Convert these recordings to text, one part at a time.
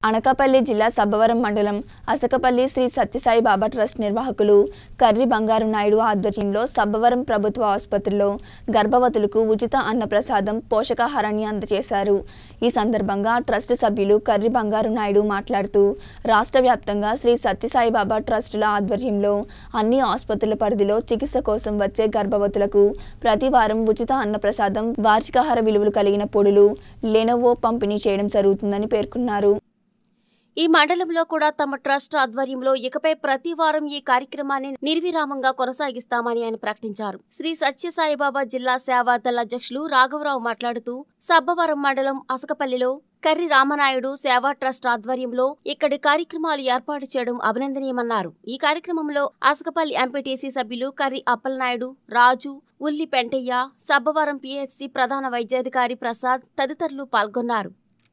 అనకాపల్లి జిల్లా సబ్బవరం మండలం అసకపల్లి శ్రీ సత్యసాయి బాబా ట్రస్ట్ నిర్వాహకులు కర్రి బంగారు నాయుడు ఆధ్వర్యంలో సబ్బవరం ప్రభుత్వ ఆసుపత్రిలో గర్భవతులకు ఉచిత అన్నప్రసాదం పోషకాహారాన్ని అందజేశారు ఈ సందర్భంగా ట్రస్ట్ సభ్యులు కర్రి బంగారు నాయుడు మాట్లాడుతూ రాష్ట్ర వ్యాప్తంగా శ్రీ సత్యసాయి బాబా ట్రస్టుల ఆధ్వర్యంలో అన్ని ఆసుపత్రుల పరిధిలో చికిత్స కోసం వచ్చే గర్భవతులకు ప్రతి వారం ఉచిత అన్నప్రసాదం వార్షికాహార విలువలు కలిగిన పొడులు లెనోవో పంపిణీ చేయడం జరుగుతుందని పేర్కొన్నారు ఈ మండలంలో కూడా తమ ట్రస్ట్ ఆధ్వర్యంలో ఇకపై ప్రతి వారం ఈ కార్యక్రమాన్ని నిర్విరామంగా కొనసాగిస్తామని ఆయన ప్రకటించారు శ్రీ సత్యసాయిబాబా జిల్లా సేవా దళ అధ్యక్షులు రాఘవరావు మాట్లాడుతూ సబ్బవరం మండలం అసకపల్లిలో కర్రి రామనాయుడు సేవా ట్రస్ట్ ఆధ్వర్యంలో ఇక్కడి కార్యక్రమాలు ఏర్పాటు చేయడం అభినందనీయమన్నారు ఈ కార్యక్రమంలో అసకపల్లి ఎంపీటీసీ సభ్యులు కర్రి అప్పలనాయుడు రాజు ఉల్లి పెంటయ్య సబ్బవరం పిహెచ్సి ప్రధాన వైద్యాధికారి ప్రసాద్ తదితరులు పాల్గొన్నారు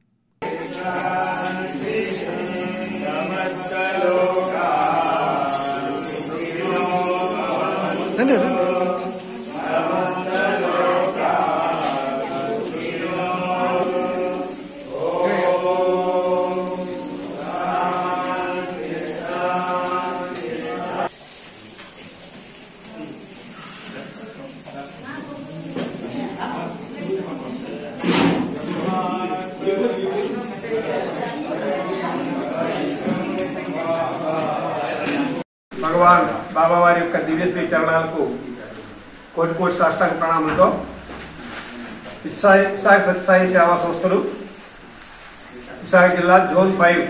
రండి రండి భగవాన్ బాబావారి యొక్క దివ్యశ్రీ చరణాలకు కోటి కోటి సాష్టాంగ ప్రణామంతో విశాఖ విశాఖ సత్యసాయి సేవా సంస్థలు విశాఖ జిల్లా జోన్ ఫైవ్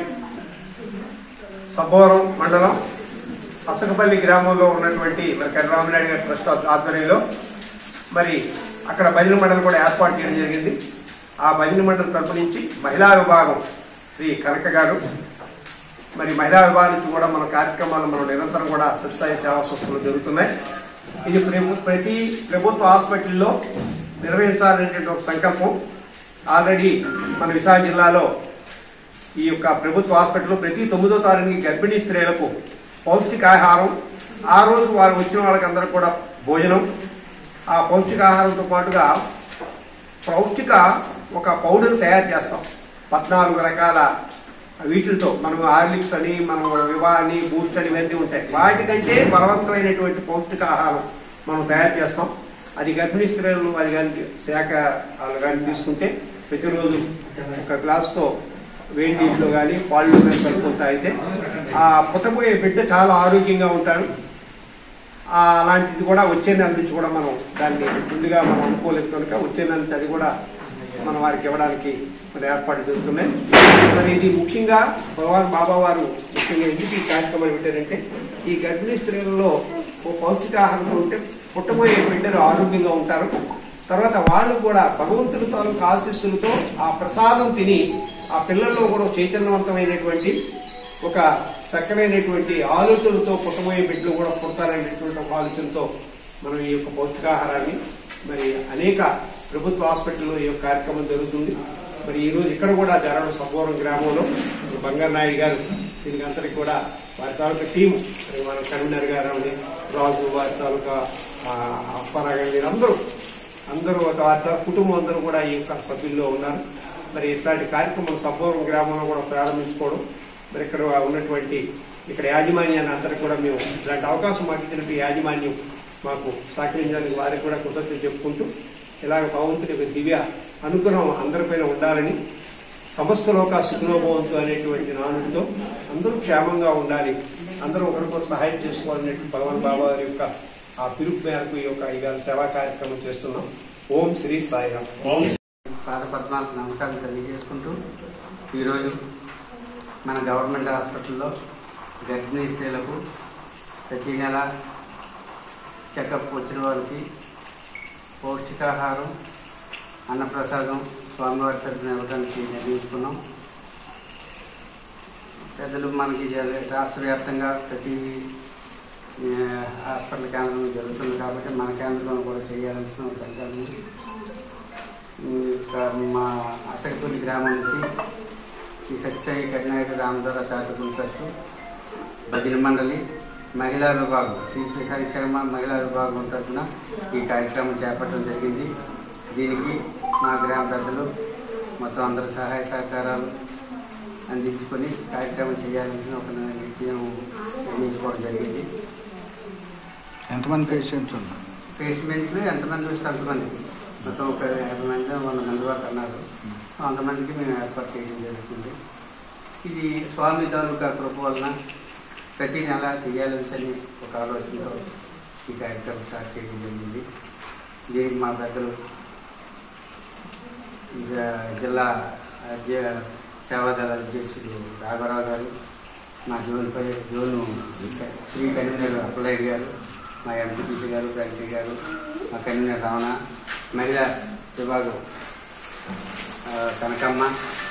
సబ్బవరం మండలం అసకపల్లి గ్రామంలో ఉన్నటువంటి మరి కర్రామనాయుడు గారి ట్రస్ట్ ఆధ్వర్యంలో మరి అక్కడ భజన మండలి కూడా ఏర్పాటు చేయడం జరిగింది ఆ భజన మండలి తరపు నుంచి మహిళా విభాగం శ్రీ కనక గారు మరి మహిళా విభాగం నుంచి కూడా మన కార్యక్రమాలు మనం నిరంతరం కూడా సత్సాయి సేవా సంస్థలు జరుగుతున్నాయి ఇది ప్రభు- ప్రతి ప్రభుత్వ హాస్పిటల్లో నిర్వహించాలనేటువంటి ఒక సంకల్పం ఆల్రెడీ మన విశాఖ జిల్లాలో ఈ యొక్క ప్రభుత్వ హాస్పిటల్లో ప్రతి తొమ్మిదో తారీఖుకి గర్భిణీ స్త్రీలకు పౌష్టికాహారం ఆ రోజు వారు వచ్చిన వాళ్ళకి అందరూ కూడా భోజనం ఆ పౌష్టికాహారంతో పాటుగా పౌష్టిక ఒక పౌడర్ తయారు చేస్తాం పద్నాలుగు రకాల వీటితో మనం హార్లిక్స్ అని మనం వివా అని బూస్ట్ అని ఇవన్నీ ఉంటాయి వాటికంటే బలవంతమైనటువంటి పౌష్టికాహారం మనం తయారు చేస్తాం అది గర్భిణీ స్త్రీలు అది కానీ శాఖ వాళ్ళు కానీ తీసుకుంటే ప్రతిరోజు ఒక గ్లాస్తో వేడి నీటిలో కానీ పాలు కానీ కలుపుకుంటా అయితే ఆ పుట్టబోయే బిడ్డ చాలా ఆరోగ్యంగా ఉంటాడు ఆ అలాంటిది కూడా వచ్చే నెల నుంచి కూడా మనం దాన్ని ముందుగా మనం అనుకోలేదు కనుక వచ్చే నెల నుంచి అది కూడా మన వారికి ఇవ్వడానికి మరి ఏర్పాటు జరుగుతున్నాయి మరి ఇది ముఖ్యంగా భగవాన్ బాబా వారు ముఖ్యంగా ఎందుకు ఈ కార్యక్రమం పెట్టారంటే ఈ గర్భిణీ స్త్రీలలో ఓ పౌష్టికాహారంతో ఉంటే పుట్టబోయే బిడ్డలు ఆరోగ్యంగా ఉంటారు తర్వాత వాళ్ళు కూడా భగవంతుడి తాలూకు ఆశీస్సులతో ఆ ప్రసాదం తిని ఆ పిల్లల్లో కూడా చైతన్యవంతమైనటువంటి ఒక చక్కనైనటువంటి ఆలోచనలతో పుట్టబోయే బిడ్డలు కూడా పుడతారనేటువంటి ఒక ఆలోచనతో మనం ఈ యొక్క పౌష్టికాహారాన్ని మరి అనేక ప్రభుత్వ హాస్పిటల్లో ఈ యొక్క కార్యక్రమం జరుగుతుంది మరి ఈ రోజు ఇక్కడ కూడా జరగడం సబ్బవరం గ్రామంలో బంగారు నాయుడు గారు దీనికి అంతటికి కూడా వారి తాలూకా టీం మరి మన కన్వీనర్ గారు అని, రాజు వారి తాలూకా ఆ, అప్పారావు వీరందరూ అందరూ ఒక వారి కుటుంబం అందరూ కూడా ఈ యొక్క సభ్యుల్లో ఉన్నారు మరి ఇట్లాంటి కార్యక్రమం సబ్బవరం గ్రామంలో కూడా ప్రారంభించుకోవడం మరి ఇక్కడ ఉన్నటువంటి ఇక్కడ యాజమాన్యాన్ని అందరికి కూడా మేము ఇలాంటి అవకాశం మాకు ఇచ్చినట్టు యాజమాన్యం మాకు సహకరించడానికి వారికి కూడా కృతజ్ఞతలు చెప్పుకుంటూ ఇలాగ భగవంతుడి యొక్క దివ్య అనుగ్రహం అందరిపైన ఉండాలని సమస్త లోక సుఖనోభవంతు అనేటువంటి నానుడితో అందరూ క్షేమంగా ఉండాలి అందరూ ఒకరికొకరు సహాయం చేసుకోవాలనేటువంటి భగవాన్ బాబా వారి యొక్క ఆ పిలుపు మేరకు ఈ యొక్క ఇవాళ సేవా కార్యక్రమం చేస్తున్నాం ఓం శ్రీ సాయిరామ్ పాదపద్మాలకు నమస్కారం తెలియజేసుకుంటూ ఈరోజు మన గవర్నమెంట్ హాస్పిటల్లో గర్భిణీ స్త్రీలకు ప్రతి నెల చెకప్ వచ్చిన వారికి పౌష్టికాహారం అన్నప్రసాదం స్వామివారి తరఫున ఇవ్వడానికి నిర్ణయించుకున్నాం పెద్దలు మనకి జర- రాష్ట్ర వ్యాప్తంగా ప్రతి ఆ, హాస్పిటల్ కేంద్రంలో జరుగుతుంది కాబట్టి మన కేంద్రంలో కూడా చేయాల్సిన ఒక సంకల్పం ఇంకా మా అసగపల్లి గ్రామం నుంచి ఈ సత్యసాయి కర్ణాటక రామదార చారిటబుల్ ట్రస్ట్ భజన మండలి మహిళా విభాగం శ్రీ శ్రీ సంక్షేమ మహిళా విభాగం తరఫున ఈ కార్యక్రమం చేపట్టడం జరిగింది దీనికి మా గ్రామ పెద్దలు మొత్తం అందరి సహాయ సహకారాలు అందించుకొని కార్యక్రమం చేయాలని ఒక నిశ్చయం నిర్ణయించుకోవడం జరిగింది ఎంతమంది పేషెంట్లు ఉన్నారు పేషెంట్లు ఎంతమంది వస్తే అంతమంది మొత్తం ఒక యాభై మంది వంద మంది వరకు అన్నారు అంతమందికి మేము ఏర్పాటు చేయడం జరుగుతుంది ఇది స్వామి తాలూకా కృప వలన ప్రతి నెల చేయాలని ఒక ఆలోచనతో ఈ కార్యక్రమం స్టార్ట్ చేయడం జరిగింది దీనికి మా పెద్దలు జ- జిల్లా అధ్య- సేవాదళ అధ్యక్షుడు రాఘవరావు గారు మా జోన్పై జోను శ్రీ కన్వీనర్ అప్పలయ్య గారు మా ఎంపీటీసీ గారు ఫ్రాన్సీ గారు మా కన్వీనర్ రమణ మహిళా విభాగం ఆ, కనకమ్మ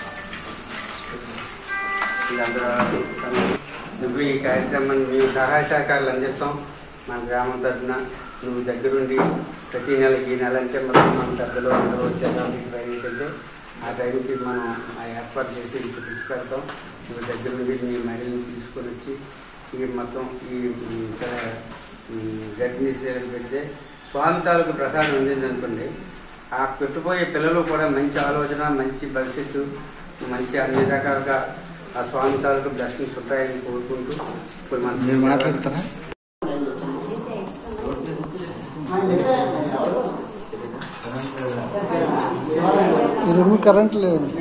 వీళ్ళందరూ కలిసి నువ్వు ఈ కార్యక్రమాన్ని మేము సహాయ సహకారాలు అందిస్తాం మన గ్రామం తరఫున నువ్వు దగ్గరుండి ప్రతి నెల ఈ నెల అంటే మొత్తం మన పెద్దలు అందరూ వచ్చేదానికి ప్రయత్నించే ఆ టైంకి మనం ఆ ఏర్పాటు చేసి ఇంటికి తీసుకెళ్తాం నువ్వు దగ్గరుండి మీ మహిళని తీసుకొని వచ్చి ఈ మొత్తం ఈ ఈ ఇక్కడ, ఈ గర్భిణీ స్త్రీలకు పెడితే స్వామి తాలూకు ప్రసాదం అందింది అనుకోండి ఆ పెట్టుపోయే పిల్లలు కూడా మంచి ఆలోచన మంచి భవిష్యత్తు మంచి అన్ని రకాలుగా ఆ స్వామి తాలూకు బ్లెస్సింగ్స్ ఉంటాయని కోరుకుంటూ ఇప్పుడు మన మీరు మాట్లాడతారా ఈ రూమ్ కరెంట్ లేదు